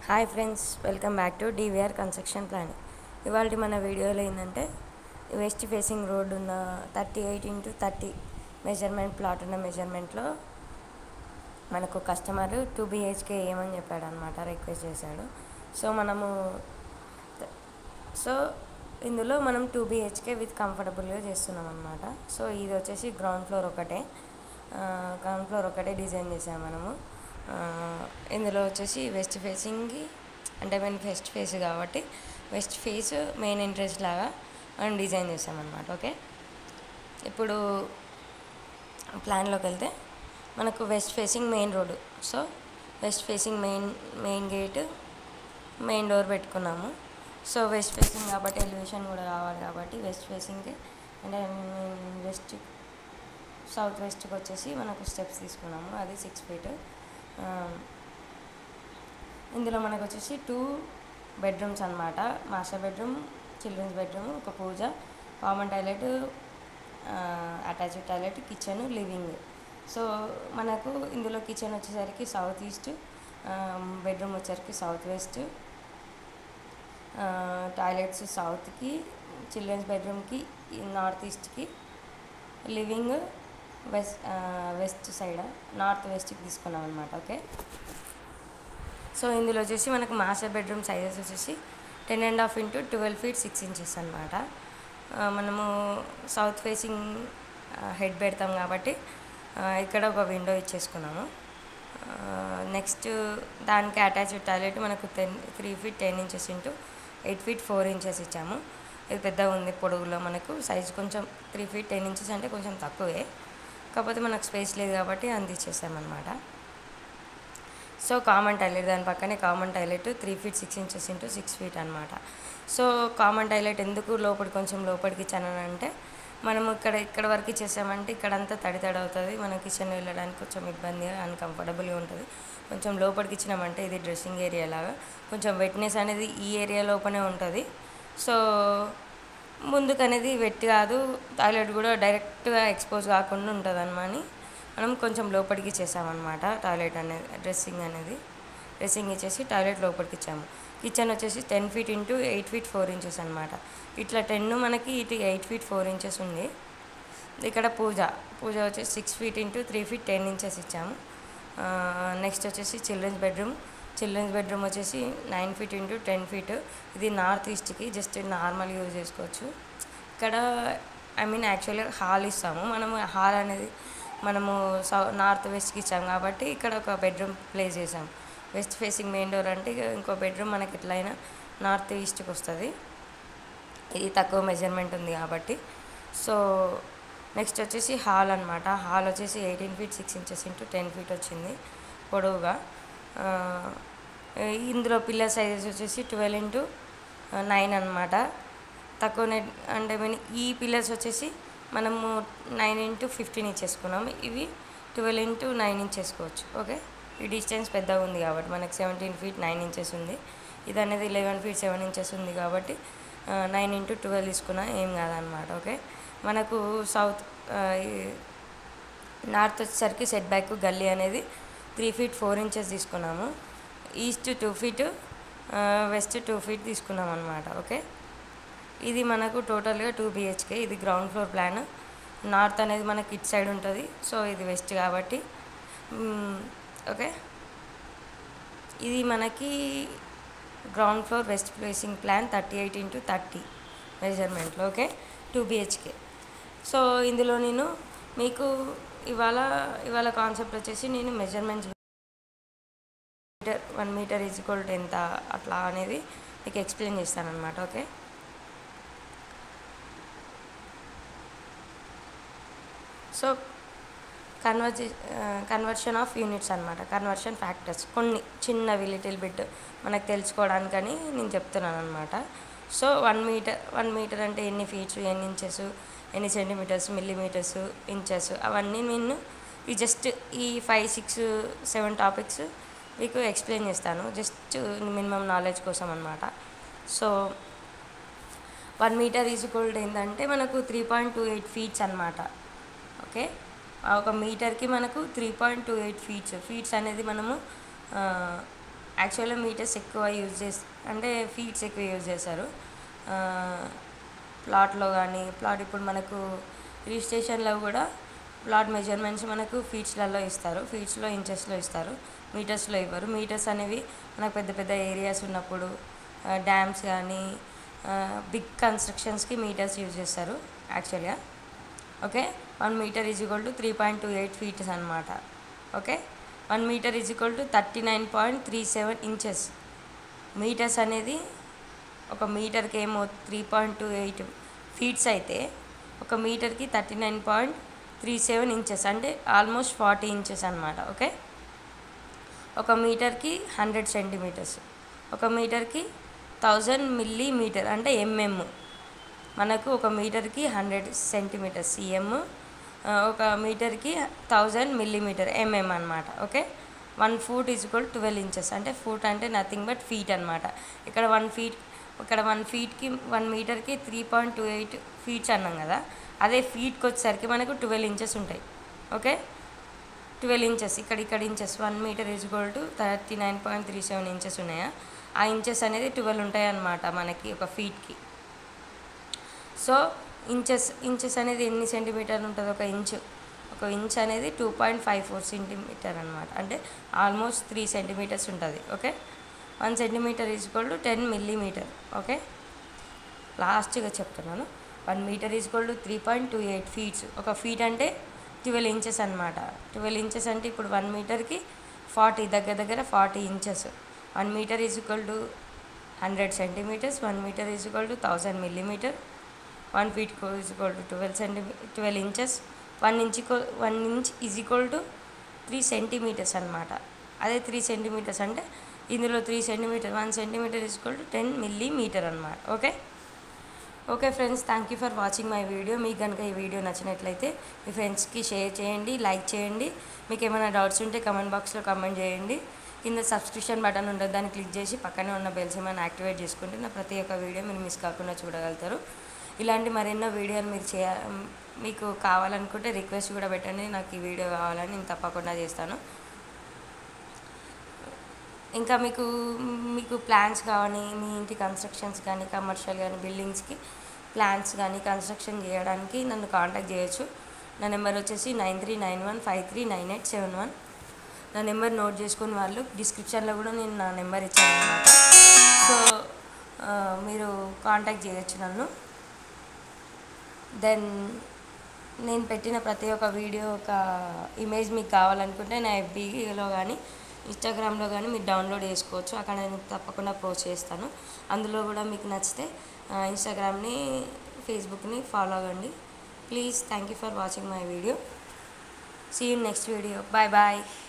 hi friends welcome back to DVR construction plan ఇవాళ మన వీడియోలో ఏంటంటే వెస్ట్ ఫేసింగ్ రోడ్ ఉన్న thirty eight into thirty measurement plot ఉన్న మెజర్మెంట్లో మనకు కస్టమర్ టూ బిహెచ్కే ఏమని చెప్పాడు అనమాట రిక్వెస్ట్ చేశాడు సో మనము సో ఇందులో మనం టూ బిహెచ్కే విత్ కంఫర్టబుల్గా చేస్తున్నాం అనమాట సో ఇది వచ్చేసి గ్రౌండ్ ఫ్లోర్ ఒకటే గ్రౌండ్ ఫ్లోర్ ఒకటే డిజైన్ చేసాం మనము ఆ, ఇందులో వచ్చేసి వెస్ట్ ఫేసింగ్కి అంటే మేము వెస్ట్ ఫేస్ కాబట్టి వెస్ట్ ఫేస్ మెయిన్ ఎంట్రెన్స్ లాగా మనం డిజైన్ చేసామన్నమాట ఓకే ఇప్పుడు ప్లాన్లోకి వెళ్తే మనకు west facing main road so west facing main main gate main door పెట్టుకున్నాము సో వెస్ట్ ఫేసింగ్ కాబట్టి ఎలివేషన్ కూడా కావాలి కాబట్టి వెస్ట్ ఫేసింగ్కి అంటే వెస్ట్ సౌత్ వెస్ట్కి వచ్చేసి మనకు స్టెప్స్ తీసుకున్నాము అది సిక్స్ ఫీట్ ఇందులో మనకు వచ్చేసి టూ బెడ్రూమ్స్ అనమాట మాస్టర్ బెడ్రూమ్ చిల్డ్రన్స్ బెడ్రూమ్ ఒక పూజ common toilet attached toilet kitchen living so మనకు ఇందులో కిచెన్ వచ్చేసరికి సౌత్ ఈస్ట్ బెడ్రూమ్ వచ్చేసరికి సౌత్ వెస్ట్ టాయిలెట్స్ సౌత్కి చిల్డ్రన్స్ బెడ్రూమ్కి నార్త్ ఈస్ట్కి living west west side north వెస్ట్కి తీసుకున్నాం అనమాట ఓకే సో ఇందులో వచ్చేసి మనకు మాస్టర్ బెడ్రూమ్ సైజెస్ వచ్చేసి ten and half into twelve feet six inches అనమాట మనము సౌత్ ఫేసింగ్ హెడ్ పెడతాం కాబట్టి ఆ, ఇక్కడ ఒక విండో ఇచ్చేసుకున్నాము నెక్స్ట్ దానికి అటాచ్డ్ టాయిలెట్ మనకు ten three feet ten inches into eight feet four inches ఇచ్చాము ఇది పెద్దగా ఉంది పొడవులో మనకు సైజ్ కొంచెం త్రీ ఫీట్ టెన్ ఇంచెస్ అంటే కొంచెం తక్కువే కాకపోతే మనకు స్పేస్ లేదు కాబట్టి అంది ఇచ్చేసామన్నమాట సో కామన్ టాయిలెట్ దాని పక్కనే common toilet three feet six inches into six feet అనమాట సో కామన్ టాయిలెట్ ఎందుకు లోపలికి కొంచెం లోపలికి ఇచ్చానని అంటే మనము ఇక్కడ ఇక్కడ వరకు ఇచ్చేసామంటే ఇక్కడంతా తడి తడి అవుతుంది మన కిచెన్ వెళ్ళడానికి కొంచెం ఇబ్బందిగా అన్కంఫర్టబుల్గా ఉంటుంది కొంచెం లోపలికి ఇచ్చినామంటే ఇది డ్రెస్సింగ్ ఏరియా లాగా కొంచెం వెట్నెస్ అనేది ఈ ఏరియా లోపలనే ఉంటుంది సో ముందుకు అనేది వెట్ కాదు టాయిలెట్ కూడా డైరెక్ట్గా ఎక్స్పోజ్ కాకుండా ఉంటుంది అని మనం కొంచెం లోపలికి చేసామన్నమాట టాయిలెట్ అనేది డ్రెస్సింగ్ అనేది డ్రెస్సింగ్ ఇచ్చేసి టాయిలెట్ లోపలికి ఇచ్చాము కిచెన్ వచ్చేసి ten feet into eight feet four inches అనమాట ఇట్లా టెన్ మనకి ఇటు ఎయిట్ ఫీట్ ఫోర్ ఇంచెస్ ఉంది ఇక్కడ పూజ పూజ వచ్చేసి six feet into three feet ten inches ఇచ్చాము నెక్స్ట్ వచ్చేసి చిల్డ్రన్స్ బెడ్రూమ్ చిల్డ్రన్స్ బెడ్రూమ్ వచ్చేసి nine feet into ten feet ఇది నార్త్ ఈస్ట్కి జస్ట్ నార్మల్ యూజ్ చేసుకోవచ్చు ఇక్కడ ఐ మీన్ యాక్చువల్గా హాల్ ఇస్తాము మనము హాల్ అనేది మనము సౌ నార్త్ వెస్ట్కి ఇచ్చాం కాబట్టి ఇక్కడ ఒక బెడ్రూమ్ ప్లేస్ చేసాం వెస్ట్ ఫేసింగ్ మెయిన్ డోర్ అంటే ఇక ఇంకో బెడ్రూమ్ మనకి ఎట్లయినా నార్త్ ఈస్ట్కి వస్తుంది ఇది తక్కువ మెజర్మెంట్ ఉంది కాబట్టి సో నెక్స్ట్ వచ్చేసి హాల్ అనమాట హాల్ వచ్చేసి eighteen feet six inches into ten feet వచ్చింది పొడవుగా ఆ, ఇందులో పిల్లర్ సైజెస్ వచ్చేసి ట్వెల్వ్ ఇంటూ నైన్ అనమాట తక్కువ నెట్ అంటే మీన్ ఈ పిల్లర్స్ వచ్చేసి మనము నైన్ ఇంటూ ఫిఫ్టీన్ ఇచ్చేసుకున్నాము ఇవి ట్వెల్వ్ ఇంటూ నైన్ ఇచ్చేసుకోవచ్చు ఓకే ఈ డిస్టెన్స్ పెద్దగా ఉంది కాబట్టి మనకు సెవెంటీన్ ఫీట్ నైన్ ఇంచెస్ ఉంది ఇది అనేది లెవెన్ ఫీట్ సెవెన్ ఇంచెస్ ఉంది కాబట్టి నైన్ ఇంటూ ట్వెల్వ్ తీసుకున్నా ఏం కాదనమాట ఓకే మనకు సౌత్ నార్త్ వచ్చేసరికి సెట్ బ్యాక్ గల్లీ అనేది త్రీ ఫీట్ ఫోర్ ఇంచెస్ తీసుకున్నాము east two feet west two feet తీసుకున్నాం అనమాట ఓకే ఇది మనకు టోటల్గా టూ బిహెచ్కే ఇది గ్రౌండ్ ఫ్లోర్ ప్లాన్ నార్త్ అనేది మనకి ఇట్ సైడ్ ఉంటుంది సో ఇది వెస్ట్ కాబట్టి మ్మ్, ఓకే ఇది మనకి ground floor west placing plan thirty eight into thirty మెజర్మెంట్లో ఓకే టూ బిహెచ్కే సో ఇందులో నేను మీకు ఇవాళ ఇవాళ కాన్సెప్ట్ వచ్చేసి నేను measurements metre one metre is equal to ఎంత అట్లా అనేది మీకు ఎక్స్ప్లెయిన్ చేస్తాను అనమాట ఓకే సో కన్వర్జి కన్వర్షన్ ఆఫ్ యూనిట్స్ అనమాట కన్వర్షన్ ఫ్యాక్టర్స్ కొన్ని చిన్నవి లిటిల్ బిట్ మనకు తెలుసుకోవడానికని నేను చెప్తున్నాను అనమాట so one metre one metre అంటే ఎన్ని ఫీట్స్ ఎన్ని ఇంచెస్ ఎన్ని సెంటీమీటర్స్ మిల్లీమీటర్స్ ఇంచెస్ అవన్నీ నేను ఈ జస్ట్ ఈ ఫైవ్ సిక్స్ సెవెన్ టాపిక్స్ మీకు ఎక్స్ప్లెయిన్ చేస్తాను జస్ట్ మినిమం నాలెడ్జ్ కోసం అనమాట so one metre is equal ఏంటంటే మనకు three point two eight feets అనమాట ఓకే ఆ ఒక మీటర్కి మనకు three point two eight feets feets అనేది మనము యాక్చువల్గా మీటర్స్ ఎక్కువ యూజ్ చేసి అంటే ఫీట్స్ ఎక్కువ యూజ్ చేస్తారు ప్లాట్లో కానీ ప్లాట్ ఇప్పుడు మనకు రిజిస్ట్రేషన్లో కూడా ప్లాట్ మెజర్మెంట్స్ మనకు ఫీట్స్లలో ఇస్తారు ఫీట్స్లో ఇంచెస్లో ఇస్తారు మీటర్స్లో ఇవ్వరు మీటర్స్ అనేవి మనకు పెద్ద పెద్ద ఏరియాస్ ఉన్నప్పుడు డ్యామ్స్ కానీ బిగ్ కన్స్ట్రక్షన్స్కి మీటర్స్ యూజ్ చేస్తారు యాక్చువల్గా okay one metre is equal to three point two eight feets అనమాట okay one metre is equal to thirty nine point three seven inches metres అనేది ఒక మీటర్కి ఏమో three point two eight feets అయితే ఒక మీటర్కి thirty nine point three seven inches అంటే almost forty inches అనమాట ఓకే ఒక మీటర్కి హండ్రెడ్ సెంటీమీటర్స్ ఒక మీటర్కి థౌజండ్ మిల్లీ మీటర్ అంటే ఎంఎం మనకు ఒక మీటర్కి హండ్రెడ్ సెంటీమీటర్స్ సిఎం ఒక మీటర్కి థౌజండ్ మిల్లీమీటర్ ఎంఎం అనమాట okay one foot is equal twelve inches అంటే ఫూట్ అంటే నథింగ్ బట్ ఫీట్ అనమాట ఇక్కడ వన్ ఫీట్ ఇక్కడ వన్ ఫీట్కి వన్ మీటర్కి three point two eight feets అన్నాం కదా అదే ఫీట్కి వచ్చేసరికి మనకు ట్వెల్వ్ ఇంచెస్ ఉంటాయి ఓకే ట్వెల్వ్ ఇంచెస్ ఇక్కడ ఇక్కడ inches one metre is equal to thirty nine point three seven inches ఉన్నాయా ఆ ఇంచెస్ అనేది ట్వెల్వ్ ఉంటాయి అన్నమాట మనకి ఒక ఫీట్కి సో ఇంచెస్ ఇంచెస్ అనేది ఎన్ని సెంటీమీటర్లు ఉంటుంది ఒక ఇంచు ఒక ఇంచ్ అనేది two point five four centimetre అనమాట అంటే ఆల్మోస్ట్ త్రీ సెంటీమీటర్స్ ఉంటుంది okay one centimetre is equal to ten millimetre okay లాస్ట్గా చెప్తున్నాను one metre is equal to three point two eight feets ఒక ఫీట్ అంటే ట్వెల్వ్ ఇంచెస్ అనమాట twelve inches అంటే ఇప్పుడు వన్ మీటర్కి ఫార్టీ దగ్గర దగ్గర forty inches one metre is equal to hundred centimetres one metre is equal to thousand millimetre one feet is equal to twelve centi twelve inches one inch one inch is equal to three centimetres అనమాట అదే three centimetres అంటే ఇందులో three centimetre one centimetre is equal to ten millimetre అనమాట okay okay friends thank you for watching my video మీకు కనుక ఈ video నచ్చినట్లయితే మీ ఫ్రెండ్స్కి షేర్ చేయండి లైక్ చేయండి మీకు ఏమైనా డౌట్స్ ఉంటే కమెంట్ బాక్స్లో కమెంట్ చేయండి కింద సబ్స్క్రిప్షన్ బటన్ ఉంటుంది దాన్ని క్లిక్ చేసి పక్కనే ఉన్న బెల్స్ ఏమైనా యాక్టివేట్ చేసుకుంటే నా ప్రతి ఒక్క వీడియో మీరు మిస్ కాకుండా చూడగలుగుతారు ఇలాంటి మరెన్నో వీడియోలు మీరు చేయ మీకు కావాలనుకుంటే రిక్వెస్ట్ కూడా పెట్టండి నాకు ఈ వీడియో కావాలని నేను తప్పకుండా చేస్తాను ఇంకా మీకు మీకు ప్లాన్స్ కానీ మీ ఇంటి కన్స్ట్రక్షన్స్ కానీ కమర్షియల్ కానీ బిల్డింగ్స్కి ప్లాన్స్ కానీ కన్స్ట్రక్షన్ చేయడానికి నన్ను కాంటాక్ట్ చేయొచ్చు నా నెంబర్ వచ్చేసి nine three nine one five three nine eight seven one నా నెంబర్ నోట్ చేసుకుని వాళ్ళు డిస్క్రిప్షన్లో కూడా నేను నా నెంబర్ ఇచ్చాను అనమాట సో ఆ, మీరు కాంటాక్ట్ చేయొచ్చు నన్ను దెన్ నేను పెట్టిన ప్రతి ఒక్క వీడియో ఒక ఇమేజ్ మీకు కావాలనుకుంటే నా ఎఫ్బీలో కానీ ఇన్స్టాగ్రామ్లో కానీ మీరు డౌన్లోడ్ చేసుకోవచ్చు అక్కడ నేను తప్పకుండా పోస్ట్ చేస్తాను అందులో కూడా మీకు నచ్చితే ఆ, ఇన్స్టాగ్రామ్ని ఫేస్బుక్ని ఫాలో అవ్వండి please thank you for watching my video see you next video bye bye